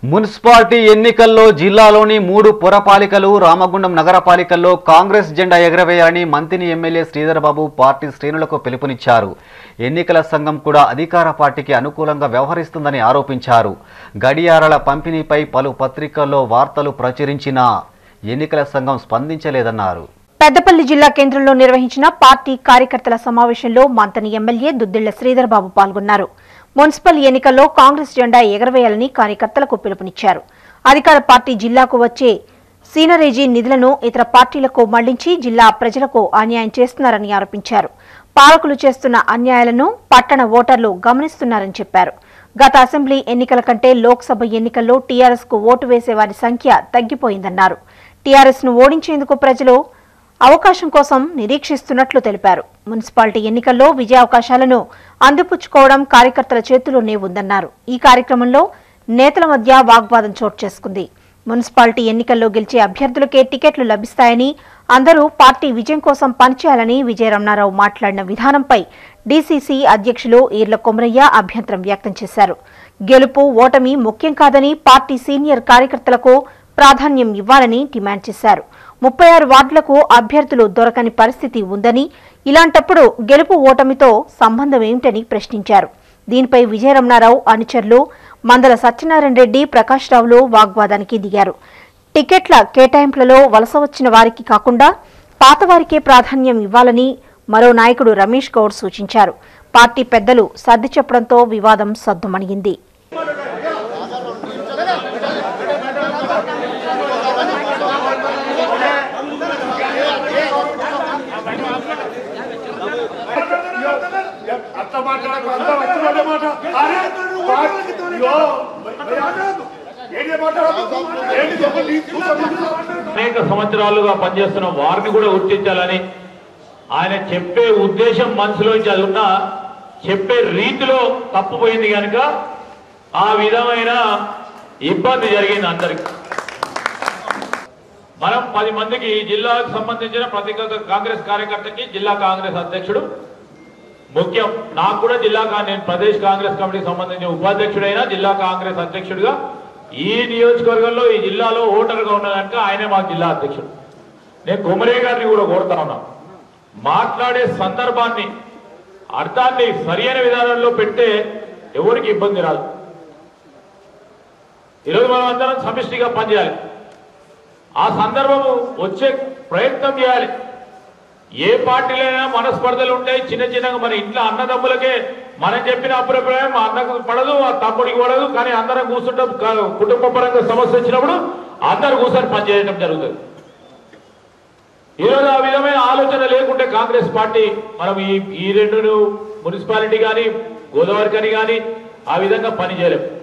Municipality ఎన్నికల్లో జిల్లాలోని మూడు పురపాలికలు రామగుండం నగరపాలికల్లో కాంగ్రెస్ జెండా ఎగరవేయాలని మంత్రిని ఎమ్మెల్యే శ్రీధర్బాబు పార్టీ శ్రేణులకు పిలుపునిచ్చారు ఎన్నికల సంఘం కూడా అధికార పార్టీకి అనుకూలంగా వ్యవహరిస్తుందని ఆరోపించారు గడియారాల పంపిణీపై పలు పత్రికల్లో వార్తలు ప్రచురించినా ఎన్నికల సంఘం స్పందించలేదన్నారు పెద్దపల్లి జిల్లా కేంద్రంలో నిర్వహించిన పార్టీ కార్యకర్తల సమావేశంలో మంతని ఎమ్మెల్యే దుద్దిళ్ల శ్రీధర్బాబు పాల్గొన్నారు మున్సిపల్ ఎన్నికల్లో కాంగ్రెస్ జెండా ఎగరవేయాలని కార్యకర్తలకు పిలుపునిచ్చారు అధికార పార్టీ జిల్లాకు వచ్చే సీనరేజీ నిధులను ఇతర పార్టీలకు మళ్లించి జిల్లా ప్రజలకు అన్యాయం చేస్తున్నారని ఆరోపించారు పాలకులు చేస్తున్న అన్యాయాలను పట్టణ ఓటర్లు గమనిస్తున్నారని చెప్పారు గత అసెంబ్లీ ఎన్నికల కంటే లోక్సభ ఎన్నికల్లో టీఆర్ఎస్ కు ఓటు వేసే వారి సంఖ్య తగ్గిపోయిందన్నారు టీఆర్ఎస్ ను ఓడించేందుకు ప్రజలు అవకాశం కోసం నిరీక్షిస్తున్నట్లు తెలిపారు మున్సిపాలిటీ ఎన్నికల్లో విజయావకాశాలను అందిపుచ్చుకోవడం కార్యకర్తల చేతుల్లోనే ఉందన్నారు ఈ కార్యక్రమంలో నేతల మధ్య వాగ్వాదం చోటు చేసుకుంది మున్సిపాలిటీ ఎన్నికల్లో గెలిచే అభ్యర్థులకే టికెట్లు లభిస్తాయని అందరూ పార్టీ విజయం కోసం పనిచేయాలని విజయరమణారావు మాట్లాడిన విధానంపై డీసీసీ అధ్యక్షులు ఈర్ల కొమరయ్య అభ్యంతరం వ్యక్తం చేశారు గెలుపు ఓటమి ముఖ్యం కాదని పార్టీ సీనియర్ కార్యకర్తలకు ప్రాధాన్యం ఇవ్వాలని డిమాండ్ చేశారు ముప్పై ఆరు వార్డులకు అభ్యర్థులు దొరకని పరిస్థితి ఉందని ఇలాంటప్పుడు గెలుపు ఓటమితో సంబంధం ఏమిటని ప్రశ్నించారు దీనిపై విజయరమణారావు అనుచరులు మందల సత్యనారాయణ రెడ్డి ప్రకాష్ రావులు వాగ్వాదానికి దిగారు టికెట్ల కేటాయింపులలో వలస వచ్చిన వారికి కాకుండా పాతవారికే ప్రాధాన్యం ఇవ్వాలని మరో నాయకుడు రమేష్ గౌడ్ సూచించారు పార్టీ పెద్దలు సర్ది చెప్పడంతో వివాదం సద్దుమణిగింది అట్లా మాట్లాడకు అంత వచ్చిన మాట అరే అయ్యో, ఏంటి మాట్లాడకు? ఏంటి చెప్పు, నీ కూతురు మాట్లాడకు. అనేక సంవత్సరాలుగా పనిచేస్తున్న వారిని కూడా గుర్తించాలని ఆయన చెప్పే ఉద్దేశం మనసులోంచి అది ఉన్నా చెప్పే రీతిలో తప్పుపోయింది కనుక ఆ విధమైన ఇబ్బంది జరిగింది అందరికి మనం పది మందికి ఈ జిల్లాకు సంబంధించిన ప్రతి ఒక్క కాంగ్రెస్ కార్యకర్తకి జిల్లా కాంగ్రెస్ అధ్యక్షుడు ముఖ్యం నాకు కూడా జిల్లా కా- నేను ప్రదేశ్ కాంగ్రెస్ కమిటీకి సంబంధించిన ఉపాధ్యక్షుడైనా జిల్లా కాంగ్రెస్ అధ్యక్షుడిగా ఈ నియోజకవర్గంలో ఈ జిల్లాలో ఓటర్గా ఉన్న కనుక ఆయనే మా జిల్లా అధ్యక్షుడు నేను కుమరే గారిని కూడా కోరుతా ఉన్నా మాట్లాడే సందర్భాన్ని అర్థాన్ని సరైన విధానంలో పెడితే ఎవరికి ఇబ్బంది రాదు ఈరోజు మనం అందరం సమిష్టిగా పనిచేయాలి ఆ సందర్భము వచ్చే ప్రయత్నం చేయాలి ఏ పార్టీలైనా మనస్పర్ధలు ఉంటాయి చిన్న చిన్నగా మన ఇంట్లో అన్నదమ్ములకే మనం చెప్పిన అభిప్రాయం మా అన్నకు పడదు ఆ తమ్ముడికి పడదు కానీ అందరం కూర్చుంటాం కా- కుటుంబ పరంగా సమస్య వచ్చినప్పుడు అందరు కూర్చొని పనిచేయడం జరుగుతుంది ఈరోజు ఆ విధమైన ఆలోచన లేకుంటే కాంగ్రెస్ పార్టీ మనం ఈ ఈ రెండు మున్సిపాలిటీ కానీ గోదావరి కానీ కానీ ఆ విధంగా పని చేయలేం